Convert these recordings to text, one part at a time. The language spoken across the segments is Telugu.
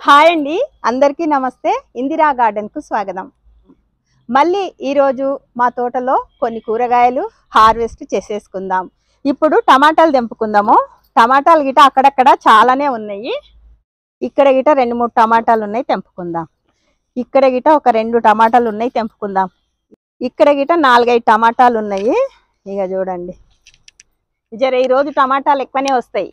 హాయ్ అండి అందరికీ నమస్తే ఇందిరా గార్డెన్కు స్వాగతం మళ్ళీ ఈరోజు మా తోటలో కొన్ని కూరగాయలు హార్వెస్ట్ చేసేసుకుందాం ఇప్పుడు టమాటాలు తెంపుకుందాము టమాటాలు గిట అక్కడక్కడ చాలానే ఉన్నాయి ఇక్కడ గిట రెండు మూడు టమాటాలు ఉన్నాయి తెంపుకుందాం ఇక్కడ గిట ఒక రెండు టమాటాలు ఉన్నాయి తెంపుకుందాం ఇక్కడ గిట నాలుగైదు టమాటాలు ఉన్నాయి ఇక చూడండి జర ఈరోజు టమాటాలు ఎక్కువనే వస్తాయి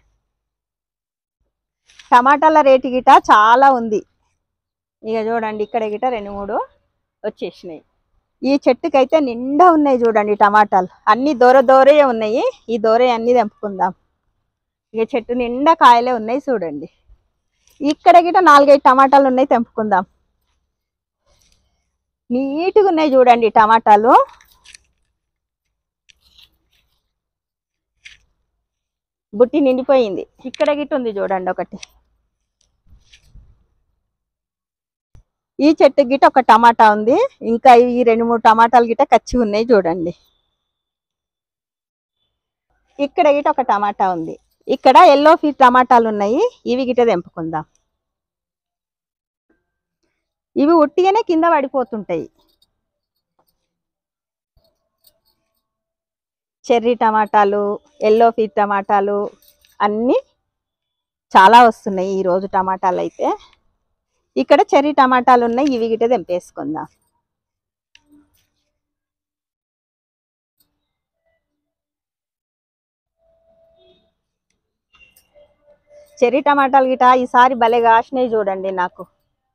టమాటాల రేటు గిట చాలా ఉంది ఇక చూడండి ఇక్కడ గిట రెండు మూడు వచ్చేసినాయి ఈ చెట్టుకైతే నిండా ఉన్నాయి చూడండి టమాటాలు అన్ని దూర దూరే ఉన్నాయి ఈ దూరే అన్ని తెంపుకుందాం ఇక చెట్టు నిండా కాయలే ఉన్నాయి చూడండి ఇక్కడ గిట నాలుగైదు టమాటాలు ఉన్నాయి తెంపుకుందాం నీట్గా ఉన్నాయి చూడండి టమాటాలు బుట్టి నిండిపోయింది ఇక్కడ గిట్ట ఉంది చూడండి ఒకటి ఈ చెట్టు గిట్ట ఒక టమాటా ఉంది ఇంకా ఈ రెండు మూడు టమాటాలు గిట్ట కచ్చి ఉన్నాయి చూడండి ఇక్కడ గిట్ట ఒక టమాటా ఉంది ఇక్కడ ఎల్లో ఫీట్ టమాటాలు ఉన్నాయి ఇవి గిట్ట తెంపుకుందాం ఇవి ఉట్టిగానే కింద పడిపోతుంటాయి చెర్రీ టమాటాలు ఎల్లో ఫీట్ టమాటాలు అన్నీ చాలా వస్తున్నాయి ఈ రోజు టమాటాలు అయితే ఇక్కడ చెర్రీ టమాటాలు ఉన్నాయి ఇవి గిట్ట తెంపేసుకుందాం చెర్రీ టమాటాలు గిట ఈసారి భలే కాసినాయి చూడండి నాకు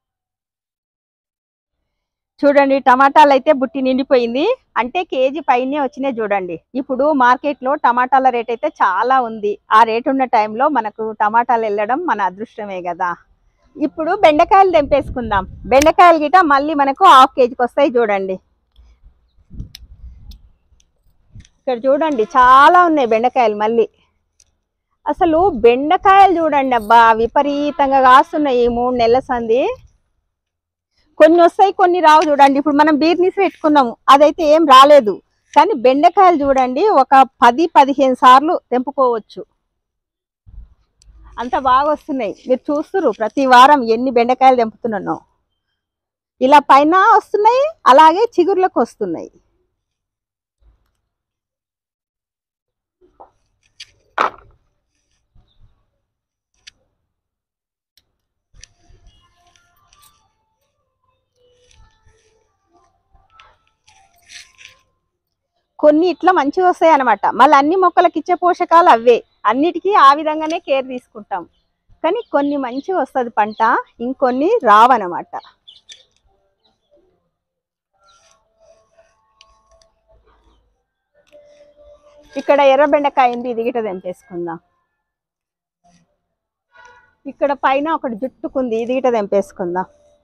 చూడండి టమాటాలు అయితే బుట్టి నిండిపోయింది అంటే కేజీ పైనే వచ్చినాయి చూడండి ఇప్పుడు మార్కెట్ లో టమాటాల రేట్ అయితే చాలా ఉంది ఆ రేట్ ఉన్న టైంలో మనకు టమాటాలు వెళ్ళడం మన అదృష్టమే కదా ఇప్పుడు బెండకాయలు తెంపేసుకుందాం బెండకాయలు గిట మళ్ళీ మనకు హాఫ్ కేజీకి వస్తాయి చూడండి ఇక్కడ చూడండి చాలా ఉన్నాయి బెండకాయలు మళ్ళీ అసలు బెండకాయలు చూడండి అబ్బా విపరీతంగా కాస్తున్నాయి ఈ మూడు నెలల సంది కొన్ని వస్తాయి కొన్ని రావు చూడండి ఇప్పుడు మనం బీర్నీస్ పెట్టుకున్నాము అదైతే ఏం రాలేదు కానీ బెండకాయలు చూడండి ఒక పది పదిహేను సార్లు తెంపుకోవచ్చు అంత బాగా వస్తున్నాయి మీరు చూస్తున్నారు ప్రతి వారం ఎన్ని బెండకాయలు తెంపుతున్నానో ఇలా పైన వస్తున్నాయి అలాగే చిగుర్లకు వస్తున్నాయి కొన్ని ఇట్లా మంచిగా వస్తాయి అనమాట మళ్ళీ అన్ని మొక్కలకి ఇచ్చే పోషకాలు అవే అన్నిటికీ ఆ విధంగానే కేర్ తీసుకుంటాం కానీ కొన్ని మంచిగా వస్తుంది పంట ఇంకొన్ని రావన్నమాట ఇక్కడ ఎర్ర బెండకాయ ఉంది ఇది గిట తెంపేసుకుందాం ఇక్కడ పైన ఒకటి జుట్టుకుంది ఇది గిట తెంపేసుకుందాం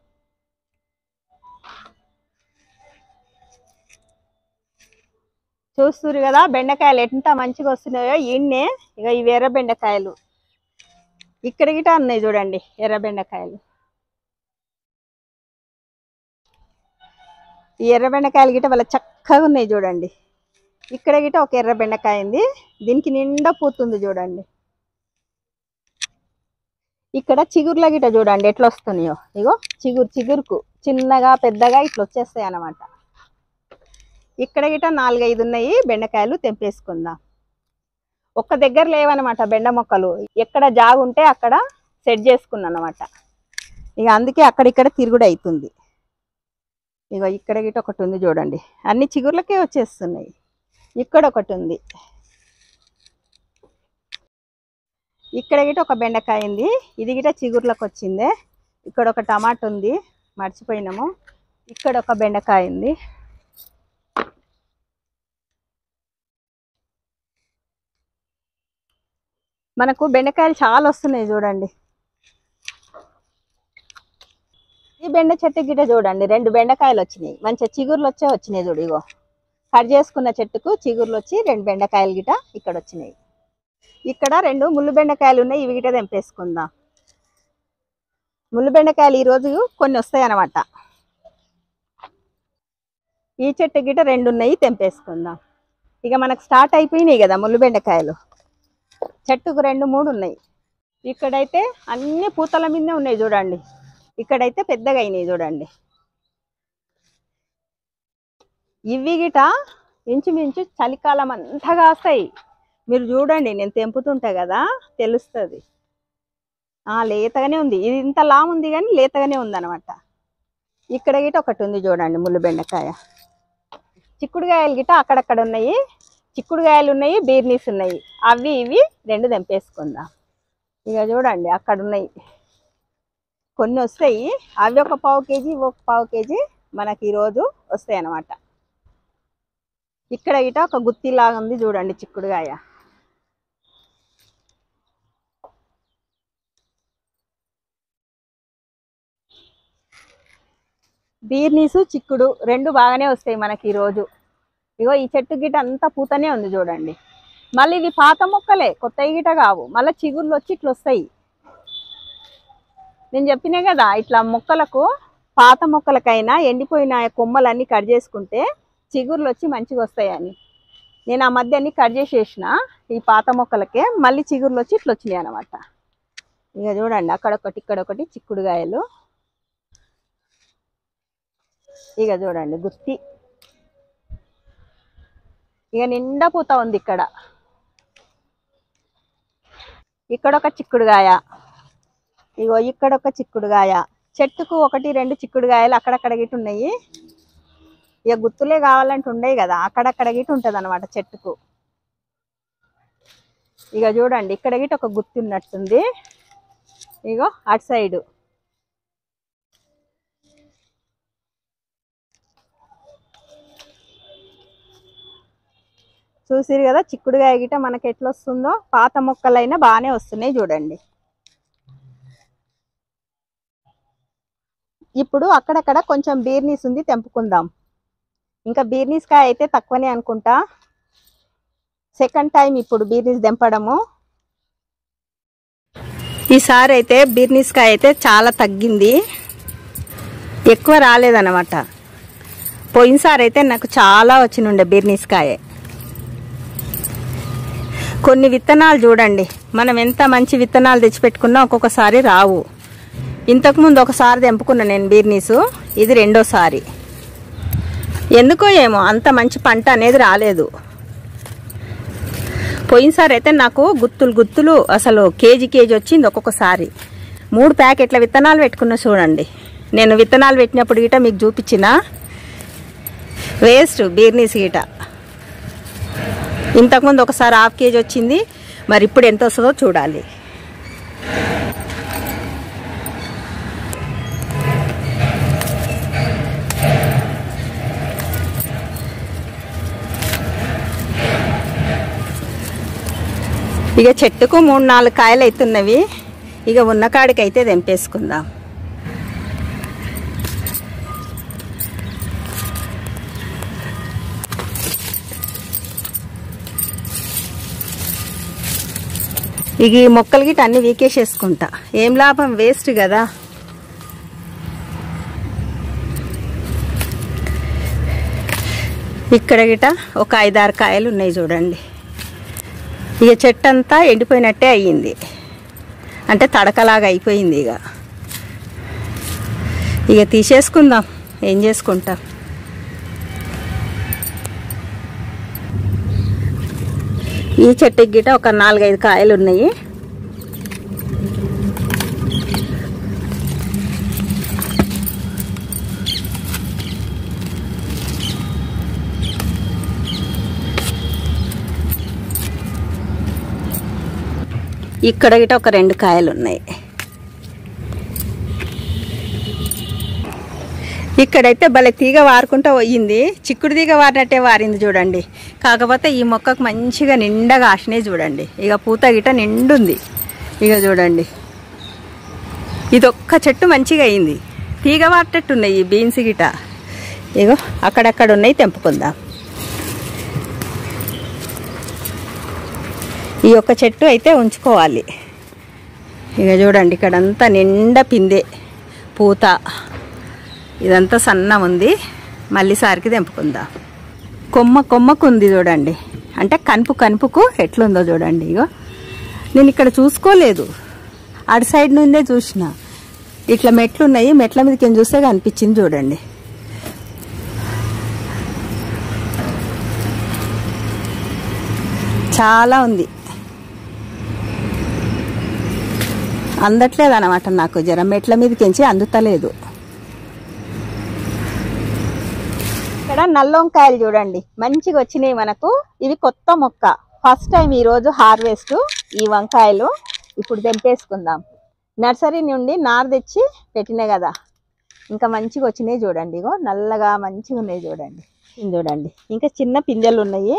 చూస్తున్నారు కదా బెండకాయలు ఎంత మంచిగా వస్తున్నాయో ఈయన్నే ఇక ఇవి ఎర్ర బెండకాయలు ఇక్కడ గిట ఉన్నాయి చూడండి ఎర్ర బెండకాయలు ఈ ఎర్ర బెండకాయలు గిట వాళ్ళ చక్కగా ఉన్నాయి చూడండి ఇక్కడ గిట ఒక ఎర్ర బెండకాయ ఉంది దీనికి నిండా పూతుంది చూడండి ఇక్కడ చిగుర్ల గిట చూడండి ఎట్లా వస్తున్నాయో ఇగో చిగురు చిగురుకు చిన్నగా పెద్దగా ఇట్లా వచ్చేస్తాయి అన్నమాట ఇక్కడ గిట నాలుగైదు ఉన్నాయి బెండకాయలు తెంపేసుకుందాం ఒక్క దగ్గర లేవన్నమాట బెండ మొక్కలు ఎక్కడ జాగు ఉంటే అక్కడ సెట్ చేసుకున్నాను అనమాట ఇక అందుకే అక్కడిక్కడ తిరుగుడు అవుతుంది ఇక ఇక్కడ గిట ఒకటి ఉంది చూడండి అన్ని చిగుర్లకే వచ్చేస్తున్నాయి ఇక్కడ ఒకటి ఉంది ఇక్కడ గిట ఒక బెండకాయ ఉంది ఇది గిట చిగుర్లకు వచ్చిందే ఇక్కడ ఒక టమాటా ఉంది మర్చిపోయినాము ఇక్కడ ఒక బెండకాయ ఉంది మనకు బెండకాయలు చాలా వస్తున్నాయి చూడండి ఈ బెండ చెట్టు గిట చూడండి రెండు బెండకాయలు వచ్చినాయి మంచిగా చిగుర్లు వచ్చే వచ్చినాయి చూడు ఇగో కట్ చేసుకున్న చెట్టుకు చిగుర్లు వచ్చి రెండు బెండకాయలు గిట ఇక్కడ వచ్చినాయి ఇక్కడ రెండు ముళ్ళు బెండకాయలు ఉన్నాయి ఇవి గిట తెంపేసుకుందాం ముళ్ళు బెండకాయలు ఈరోజు కొన్ని వస్తాయి అన్నమాట ఈ చెట్టు గిట రెండు ఉన్నాయి తెంపేసుకుందాం ఇక మనకు స్టార్ట్ అయిపోయినాయి కదా ముళ్ళు బెండకాయలు చెట్టుకు రెండు మూడు ఉన్నాయి ఇక్కడైతే అన్ని పూతల మీదనే ఉన్నాయి చూడండి ఇక్కడైతే పెద్దగా అయినాయి చూడండి ఇవి గిట ఇంచుమించు చలికాలం అంతా కాస్తాయి మీరు చూడండి నేను తెంపుతుంటా కదా తెలుస్తుంది ఆ లేతగానే ఉంది ఇది ఇంత లామ్ ఉంది కానీ లేతగానే ఉంది అనమాట ఇక్కడ గిట ఒకటి ఉంది చూడండి ముళ్ళు బెండకాయ చిక్కుడుకాయలు గిట అక్కడక్కడ ఉన్నాయి చిక్కుడుకాయలు ఉన్నాయి బీర్నీస్ ఉన్నాయి అవి ఇవి రెండు తెంపేసుకుందాం ఇక చూడండి అక్కడ ఉన్నాయి కొన్ని వస్తాయి అవి ఒక పావు కేజీ ఇవి ఒక పావు కేజీ మనకి ఈరోజు వస్తాయి అన్నమాట ఇక్కడ గిట ఒక గుత్తిలాగా ఉంది చూడండి చిక్కుడుకాయ బీర్నీసు చిక్కుడు రెండు బాగానే వస్తాయి మనకి ఈరోజు ఇగో ఈ చెట్టు గిట అంతా పూతనే ఉంది చూడండి మళ్ళీ ఇవి పాత మొక్కలే కొత్త గిట కావు మళ్ళీ చిగుర్లు వచ్చి ఇట్లా వస్తాయి నేను చెప్పినా కదా ఇట్లా మొక్కలకు పాత మొక్కలకైనా ఎండిపోయిన కొమ్మలన్నీ కట్ చేసుకుంటే చిగుర్లు వచ్చి మంచిగా వస్తాయని నేను ఆ మధ్య అన్ని కట్ చేసేసిన ఈ పాత మొక్కలకే మళ్ళీ చిగుర్లు వచ్చి ఇట్లా వచ్చినాయి అనమాట ఇక చూడండి అక్కడొకటి ఇక్కడొకటి చిక్కుడుగాయలు ఇక చూడండి గుత్తి ఇక నిండా పూత ఉంది ఇక్కడ ఇక్కడ ఒక చిక్కుడుగాయ ఇగో ఇక్కడ ఒక చిక్కుడుగాయ చెట్టుకు ఒకటి రెండు చిక్కుడుగాయలు అక్కడక్కడ గిట్ట ఉన్నాయి ఇక గుత్తులే కావాలంటే ఉండయి కదా అక్కడక్కడ గిట్ట ఉంటుంది అనమాట చెట్టుకు ఇక చూడండి ఇక్కడ గిట్ట ఒక గుత్తి ఉన్నట్టుంది ఇగో అటు సైడు చూసిరు కదా చిక్కుడుగాయ గిట మనకి ఎట్లా వస్తుందో పాత మొక్కలైనా బాగానే వస్తున్నాయి చూడండి ఇప్పుడు అక్కడక్కడ కొంచెం బీర్నీస్ ఉంది తెంపుకుందాం ఇంకా బీర్నీస్ కాయ అయితే తక్కువనే అనుకుంటా సెకండ్ టైం ఇప్పుడు బీర్నీస్ తెంపడము ఈసారి అయితే బీర్నీస్ కాయ అయితే చాలా తగ్గింది ఎక్కువ రాలేదన్నమాట పోయినసారి అయితే నాకు చాలా వచ్చినుండే బీర్నీస్ కాయ కొన్ని విత్తనాలు చూడండి మనం ఎంత మంచి విత్తనాలు తెచ్చిపెట్టుకున్నా ఒక్కొక్కసారి రావు ఇంతకుముందు ఒకసారి తెంపుకున్నా నేను బీర్నీసు ఇది రెండోసారి ఎందుకో ఏమో అంత మంచి పంట అనేది రాలేదు పోయినసారి అయితే నాకు గుత్తులు గుత్తులు అసలు కేజీ కేజీ వచ్చింది ఒక్కొక్కసారి మూడు ప్యాకెట్ల విత్తనాలు పెట్టుకున్నా చూడండి నేను విత్తనాలు పెట్టినప్పుడు గిట మీకు చూపించిన వేస్ట్ బీర్నీస్ గిట ఇంతకుముందు ఒకసారి హాఫ్ కేజీ వచ్చింది మరి ఇప్పుడు ఎంత వస్తుందో చూడాలి ఇక చెట్టుకు మూడు నాలుగు కాయలు అవుతున్నవి ఇక ఉన్న కాడికి అయితే తెంపేసుకుందాం ఇక ఈ మొక్కలు గిట్ట అన్ని వీకేసేసుకుంటా ఏం లాభం వేస్ట్ కదా ఇక్కడ గిట ఒక ఐదారు కాయలు ఉన్నాయి చూడండి ఇక చెట్టు అంతా ఎండిపోయినట్టే అయ్యింది అంటే తడకలాగా అయిపోయింది ఇక ఇక తీసేసుకుందాం ఏం చేసుకుంటాం ఈ చెట్టుకి గిట ఒక నాలుగైదు కాయలు ఉన్నాయి ఇక్కడ గిట ఒక రెండు కాయలు ఉన్నాయి ఇక్కడైతే భలే తీగ వారుకుంటూ పోయింది చిక్కుడు తీగ వారినట్టే వారింది చూడండి కాకపోతే ఈ మొక్కకు మంచిగా నిండగా ఆశనే చూడండి ఇక పూత గిట నిండుంది ఇక చూడండి ఇది ఒక్క చెట్టు మంచిగా అయింది తీగ వారినట్టు ఉన్నాయి ఈ బీన్స్ గిట ఇగో అక్కడక్కడ ఉన్నాయి తెంపుకుందాం ఈ యొక్క చెట్టు అయితే ఉంచుకోవాలి ఇక చూడండి ఇక్కడంతా నిండా పిందే పూత ఇదంతా సన్నం ఉంది మళ్ళీ సారికి తెంపుకుందాం కొమ్మ కొమ్మకు ఉంది చూడండి అంటే కనుపు కనుపుకు ఎట్లుందో చూడండి ఇగో నేను ఇక్కడ చూసుకోలేదు అటు సైడ్ నుండే చూసిన ఇట్లా మెట్లు ఉన్నాయి మెట్ల మీదకి చూస్తే కనిపించింది చూడండి చాలా ఉంది అందట్లేదు అనమాట నాకు జర మెట్ల మీదకించి అందుతలేదు ఇక్కడ నల్ల వంకాయలు చూడండి మంచిగా వచ్చినాయి మనకు ఇవి కొత్త మొక్క ఫస్ట్ టైం ఈరోజు హార్వెస్ట్ ఈ వంకాయలు ఇప్పుడు తెంపేసుకుందాం నర్సరీ నుండి నారు తెచ్చి పెట్టినాయి కదా ఇంకా మంచిగా వచ్చినాయి చూడండి ఇగో నల్లగా మంచిగా ఉన్నాయి చూడండి ఇది చూడండి ఇంకా చిన్న పిందెలు ఉన్నాయి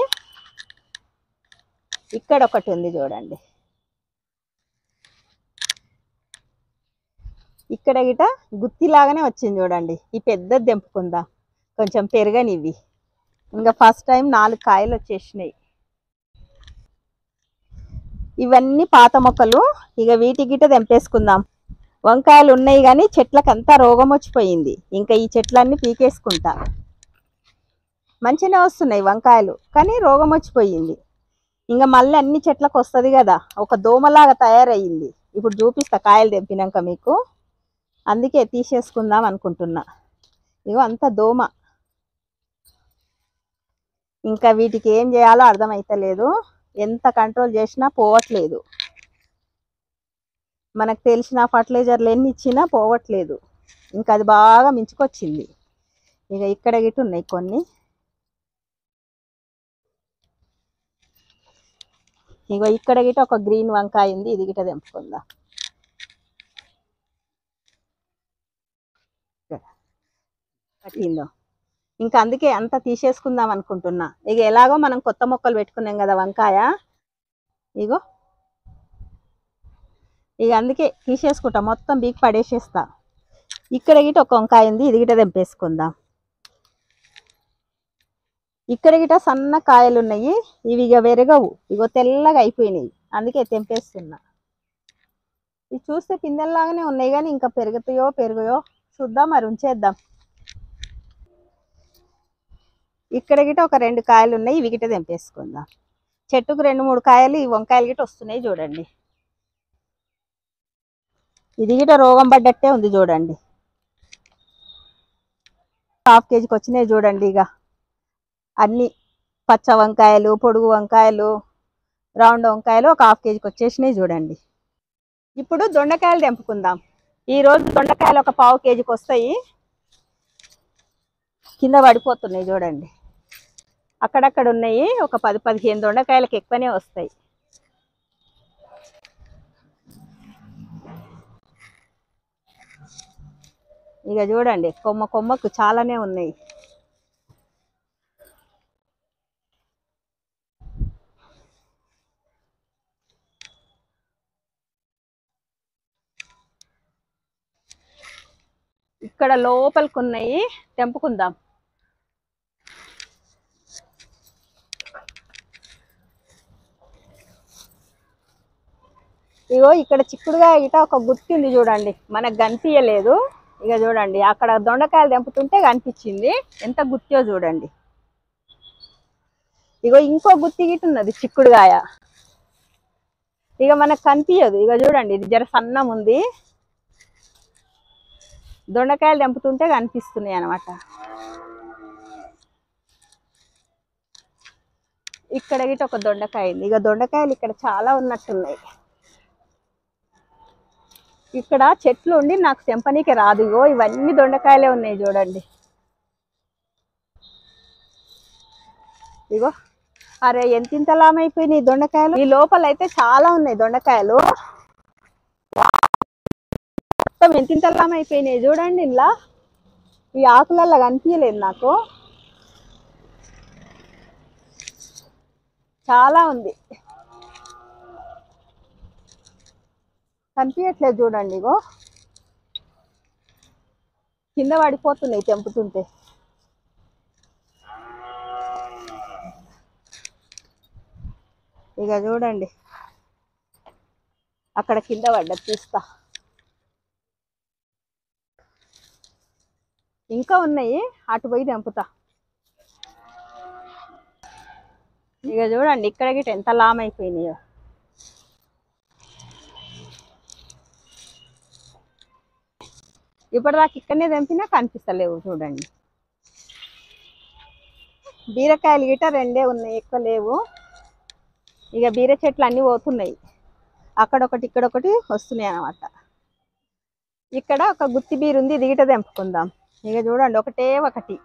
ఇక్కడ ఒకటి ఉంది చూడండి ఇక్కడ గిట గుత్తిలాగానే వచ్చింది చూడండి ఈ పెద్దది తెంపుకుందాం కొంచెం పెరగనివి ఇంకా ఫస్ట్ టైం నాలుగు కాయలు వచ్చేసినాయి ఇవన్నీ పాత మొక్కలు ఇక వీటి గిట తెంపేసుకుందాం వంకాయలు ఉన్నాయి కానీ చెట్లకంతా రోగం వచ్చిపోయింది ఇంకా ఈ చెట్లన్నీ పీకేసుకుంటా మంచిగానే వస్తున్నాయి వంకాయలు కానీ రోగం వచ్చిపోయింది ఇంకా మళ్ళీ అన్ని చెట్లకు వస్తుంది కదా ఒక దోమలాగా తయారయ్యింది ఇప్పుడు చూపిస్తా కాయలు తెంపినాక మీకు అందుకే తీసేసుకుందాం అనుకుంటున్నా ఇగో అంత దోమ ఇంకా వీటికి ఏం చేయాలో అర్థమైతలేదు ఎంత కంట్రోల్ చేసినా పోవట్లేదు మనకు తెలిసిన ఫర్టిలైజర్లు ఎన్ని ఇచ్చినా పోవట్లేదు ఇంకా అది బాగా మించుకొచ్చింది ఇక ఇక్కడ గిట్ట ఉన్నాయి కొన్ని ఇగో ఇక్కడ గిట్ట ఒక గ్రీన్ వంకాయ ఉంది ఇది గిట్ట తెంపుకుందాం పట్టిందో ఇంకా అందుకే అంతా తీసేసుకుందాం అనుకుంటున్నా ఇక ఎలాగో మనం కొత్త మొక్కలు పెట్టుకున్నాం కదా వంకాయ ఇగో ఇక అందుకే తీసేసుకుంటా మొత్తం బీక్ పడేసేస్తా ఇక్కడ గిట ఒక వంకాయ ఉంది ఇది గిట తెంపేసుకుందాం ఇక్కడ గిట సన్న కాయలు ఉన్నాయి ఇవి ఇక వెరగవు ఇగో తెల్లగా అయిపోయినాయి అందుకే తెంపేస్తున్నా ఇవి చూస్తే పిందెల్లాగానే ఉన్నాయి కానీ ఇంకా పెరుగుతాయో పెరుగయో చూద్దాం మరి ఉంచేద్దాం ఇక్కడ గిట ఒక రెండు కాయలు ఉన్నాయి ఇవి గిట తెంపేసుకుందాం చెట్టుకు రెండు మూడు కాయలు ఈ వంకాయలు గిట వస్తున్నాయి చూడండి ఇది గిట రోగం పడ్డట్టే ఉంది చూడండి హాఫ్ కేజీకి వచ్చినాయి చూడండి ఇక అన్ని పచ్చ వంకాయలు పొడుగు వంకాయలు రౌండ్ వంకాయలు ఒక హాఫ్ కేజీకి వచ్చేసినాయి చూడండి ఇప్పుడు దొండకాయలు తెంపుకుందాం ఈ రోజు దొండకాయలు ఒక పావు కేజీకి వస్తాయి కింద పడిపోతున్నాయి చూడండి అక్కడక్కడ ఉన్నాయి ఒక పది పదిహేను దొండకాయలకు ఎక్కువనే వస్తాయి ఇక చూడండి కొమ్మ కొమ్మకు చాలానే ఉన్నాయి ఇక్కడ లోపలికి ఉన్నాయి తెంపుకుందాం ఇగో ఇక్కడ చిక్కుడుగా ఇట ఒక గుర్తుంది చూడండి మనకు కనిపించలేదు ఇక చూడండి అక్కడ దొండకాయలు తెంపుతుంటే కనిపించింది ఎంత గుత్తియో చూడండి ఇగో ఇంకో గుత్తి గిట్ ఉన్నది చిక్కుడుగాయ ఇక మనకు కనిపించదు ఇక చూడండి ఇది జర సన్నం ఉంది దొండకాయలు తెంపుతుంటే కనిపిస్తున్నాయి అనమాట ఇక్కడ గిట ఒక దొండకాయ ఉంది ఇక దొండకాయలు ఇక్కడ చాలా ఉన్నట్టున్నాయి ఇక్కడ చెట్లు ఉండి నాకు తెంపనీకి రాదు ఇగో ఇవన్నీ దొండకాయలే ఉన్నాయి చూడండి ఇగో అరే ఎంత ఇంత లామైపోయినాయి దొండకాయలు ఈ లోపల అయితే చాలా ఉన్నాయి దొండకాయలు మొత్తం ఎంత ఇంత లామైపోయినాయి చూడండి ఇలా ఈ ఆకులల్లో కనిపించలేదు నాకు చాలా ఉంది కనిపించట్లేదు చూడండి ఇగో కింద పడిపోతున్నాయి తెంపుతుంటే ఇక చూడండి అక్కడ కింద పడ్డది తీస్తా ఇంకా ఉన్నాయి అటు పోయి తెంపుతా ఇక చూడండి ఇక్కడ గిట్ట ఎంత లామ్ అయిపోయినాయో ఇప్పటిదాకా ఇక్కడనే తెంపినా కనిపిస్తలేవు చూడండి బీరకాయలు గిట రెండే ఉన్నాయి ఎక్కువ లేవు ఇక బీర చెట్లు అన్నీ పోతున్నాయి అక్కడొకటి ఇక్కడొకటి వస్తున్నాయి అన్నమాట ఇక్కడ ఒక గుత్తి బీర ఉంది ఇది గిట తెంపుకుందాం ఇక చూడండి ఒకటే ఒకటి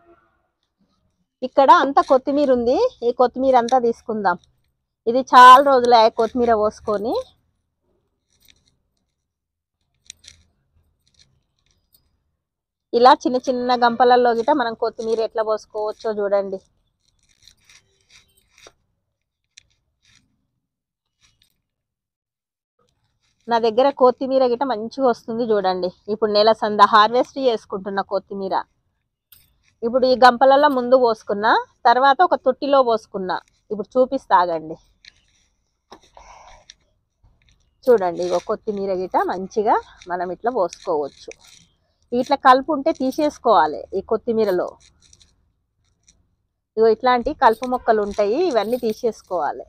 ఇక్కడ అంతా కొత్తిమీర ఉంది ఈ కొత్తిమీర అంతా తీసుకుందాం ఇది చాలా రోజులు అయ్యాయి కొత్తిమీర పోసుకొని ఇలా చిన్న చిన్న గంపలలో గిట మనం కొత్తిమీర ఎట్లా పోసుకోవచ్చో చూడండి నా దగ్గర కొత్తిమీర గిట మంచిగా వస్తుంది చూడండి ఇప్పుడు నెల సంద హార్వెస్ట్ చేసుకుంటున్న కొత్తిమీర ఇప్పుడు ఈ గంపలలో ముందు పోసుకున్నా తర్వాత ఒక తొట్టిలో పోసుకున్నా ఇప్పుడు చూపిస్తాగండి చూడండి ఇగో కొత్తిమీర గిట మంచిగా మనం ఇట్లా పోసుకోవచ్చు ఇట్లా కలుపు ఉంటే తీసేసుకోవాలి ఈ కొత్తిమీరలో ఇగో ఇట్లాంటి కలుపు మొక్కలు ఉంటాయి ఇవన్నీ తీసేసుకోవాలి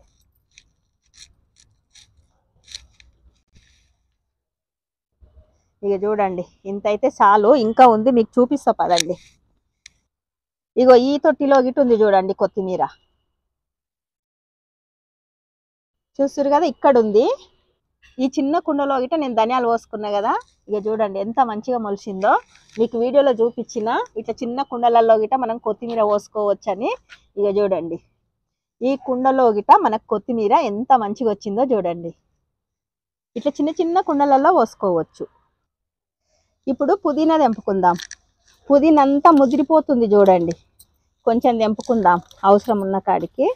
ఇక చూడండి ఇంత అయితే చాలు ఇంకా ఉంది మీకు చూపిస్తా పదండి ఇగో ఈ తొట్టిలో గిట్ ఉంది చూడండి కొత్తిమీర చూస్తారు కదా ఇక్కడ ఉంది ఈ చిన్న కుండలో గిట నేను ధనియాలు పోసుకున్నా కదా ఇక చూడండి ఎంత మంచిగా మొలిచిందో మీకు వీడియోలో చూపించిన ఇట్లా చిన్న కుండలలో గిట మనం కొత్తిమీర పోసుకోవచ్చని ఇక చూడండి ఈ కుండలో గిట మనకు కొత్తిమీర ఎంత మంచిగా వచ్చిందో చూడండి ఇట్లా చిన్న చిన్న కుండలలో పోసుకోవచ్చు ఇప్పుడు పుదీనా తెంపుకుందాం పుదీనా అంతా ముదిరిపోతుంది చూడండి కొంచెం తెంపుకుందాం అవసరం ఉన్న కాడికి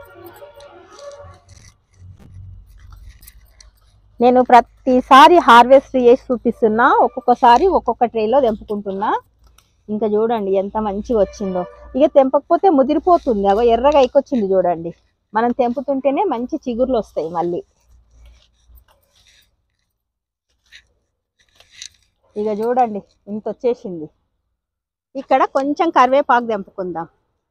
నేను ప్రతిసారి హార్వెస్ట్ చేసి చూపిస్తున్నా ఒక్కొక్కసారి ఒక్కొక్క ట్రేలో తెంపుకుంటున్నా ఇంకా చూడండి ఎంత మంచిగా వచ్చిందో ఇక తెంపకపోతే ముదిరిపోతుంది అగో ఎర్రగా ఎక్కొచ్చింది చూడండి మనం తెంపుతుంటేనే మంచి చిగుర్లు వస్తాయి మళ్ళీ ఇక చూడండి ఇంత వచ్చేసింది ఇక్కడ కొంచెం కరివేపాకు తెంపుకుందాం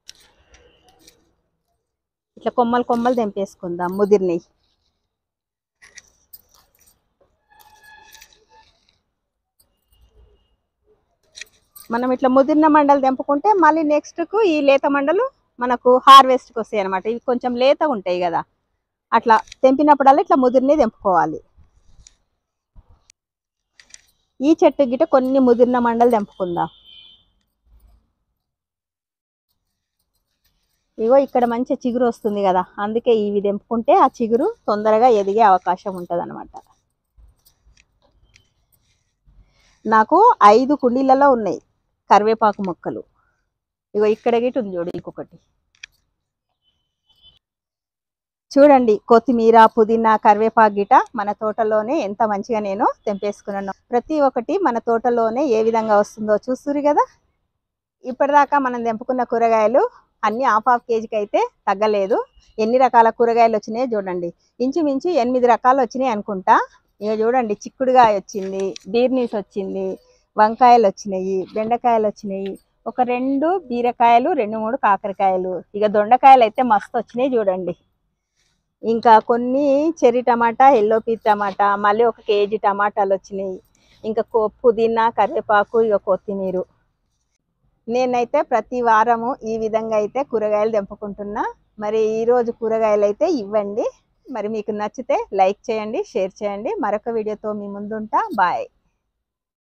ఇట్లా కొమ్మలు కొమ్మలు తెంపేసుకుందాం ముదిరినవి మనం ఇట్లా ముదిరిన మండలు తెంపుకుంటే మళ్ళీ నెక్స్ట్కు ఈ లేత మండలు మనకు హార్వెస్ట్కి వస్తాయి అనమాట ఇవి కొంచెం లేతగా ఉంటాయి కదా అట్లా తెంపినప్పుడల్లా ఇట్లా ముదిరినవి తెంపుకోవాలి ఈ చెట్టు గిట కొన్ని ముదిరిన మండలు తెంపుకుందాం ఇగో ఇక్కడ మంచి చిగురు వస్తుంది కదా అందుకే ఇవి తెంపుకుంటే ఆ చిగురు తొందరగా ఎదిగే అవకాశం ఉంటుంది అనమాట నాకు ఐదు కుండీలలో ఉన్నాయి కరివేపాకు మొక్కలు ఇగో ఇక్కడ గిట ఉంది చూడు ఇంకొకటి చూడండి కొత్తిమీర పుదీనా కరివేపాకు గిట మన తోటలోనే ఎంత మంచిగా నేను తెంపేసుకున్నాను ప్రతి ఒక్కటి మన తోటలోనే ఏ విధంగా వస్తుందో చూస్తురు కదా ఇప్పటిదాకా మనం తెంపుకున్న కూరగాయలు అన్ని హాఫ్ హాఫ్ కేజీకి అయితే తగ్గలేదు ఎన్ని రకాల కూరగాయలు వచ్చినాయో చూడండి ఇంచుమించు ఎనిమిది రకాలు వచ్చినాయి అనుకుంటా ఇక చూడండి చిక్కుడుగాయ వచ్చింది బీర్నీస్ వచ్చింది వంకాయలు వచ్చినాయి బెండకాయలు వచ్చినాయి ఒక రెండు బీరకాయలు రెండు మూడు కాకరకాయలు ఇక దొండకాయలు అయితే మస్తు వచ్చినాయి చూడండి ఇంకా కొన్ని చెర్రీ టమాటా ఎల్లో పీ టమాటా మళ్ళీ ఒక కేజీ టమాటాలు వచ్చినాయి ఇంకా కో పుదీనా కరివేపాకు ఇక కొత్తిమీర నేనైతే ప్రతి వారము ఈ విధంగా అయితే కూరగాయలు తెంపుకుంటున్నా మరి ఈరోజు కూరగాయలు అయితే ఇవ్వండి మరి మీకు నచ్చితే లైక్ చేయండి షేర్ చేయండి మరొక వీడియోతో మీ ముందుంటా బాయ్